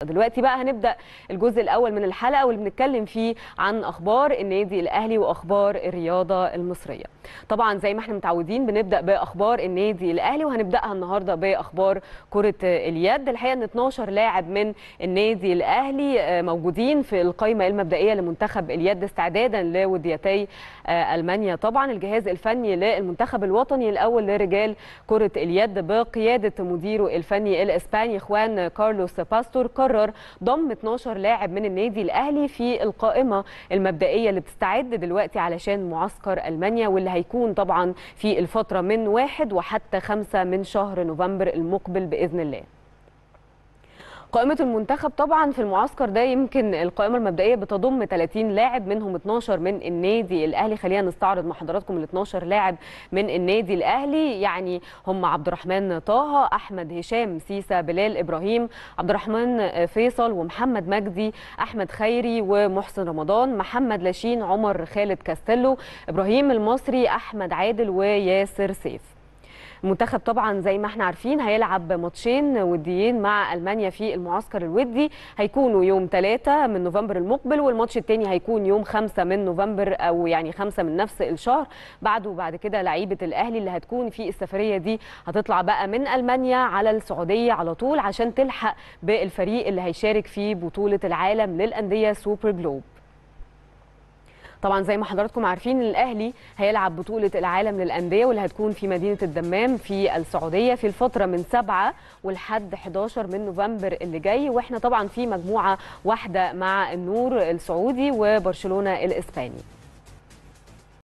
دلوقتي بقى هنبدا الجزء الاول من الحلقه واللي بنتكلم فيه عن اخبار النادي الاهلي واخبار الرياضه المصريه طبعا زي ما احنا متعودين بنبدا باخبار النادي الاهلي وهنبداها النهارده باخبار كره اليد الحقيقه ان 12 لاعب من النادي الاهلي موجودين في القائمه المبدئيه لمنتخب اليد استعدادا لوديتي المانيا طبعا الجهاز الفني للمنتخب الوطني الاول لرجال كره اليد بقياده مديره الفني الاسباني خوان كارلوس باستور قرر ضم 12 لاعب من النادي الاهلي في القائمه المبدئيه اللي بتستعد دلوقتي علشان معسكر المانيا واللي هيكون طبعا في الفتره من واحد وحتى خمسة من شهر نوفمبر المقبل باذن الله قائمة المنتخب طبعا في المعسكر ده يمكن القائمة المبدئية بتضم 30 لاعب منهم 12 من النادي الأهلي خلينا نستعرض مع حضراتكم ال 12 لاعب من النادي الأهلي يعني هم عبد الرحمن طه أحمد هشام سيسا بلال إبراهيم عبد الرحمن فيصل ومحمد مجدي أحمد خيري ومحسن رمضان محمد لاشين عمر خالد كاستيلو إبراهيم المصري أحمد عادل وياسر سيف المنتخب طبعا زي ما احنا عارفين هيلعب ماتشين وديين مع المانيا في المعسكر الودي هيكونوا يوم 3 من نوفمبر المقبل والماتش الثاني هيكون يوم 5 من نوفمبر او يعني 5 من نفس الشهر بعده بعد كده لعيبه الاهلي اللي هتكون في السفريه دي هتطلع بقى من المانيا على السعوديه على طول عشان تلحق بالفريق اللي هيشارك في بطوله العالم للانديه سوبر جلوب طبعا زي ما حضراتكم عارفين الاهلي هيلعب بطوله العالم للانديه واللي هتكون في مدينه الدمام في السعوديه في الفتره من 7 ولحد 11 من نوفمبر اللي جاي واحنا طبعا في مجموعه واحده مع النور السعودي وبرشلونه الاسباني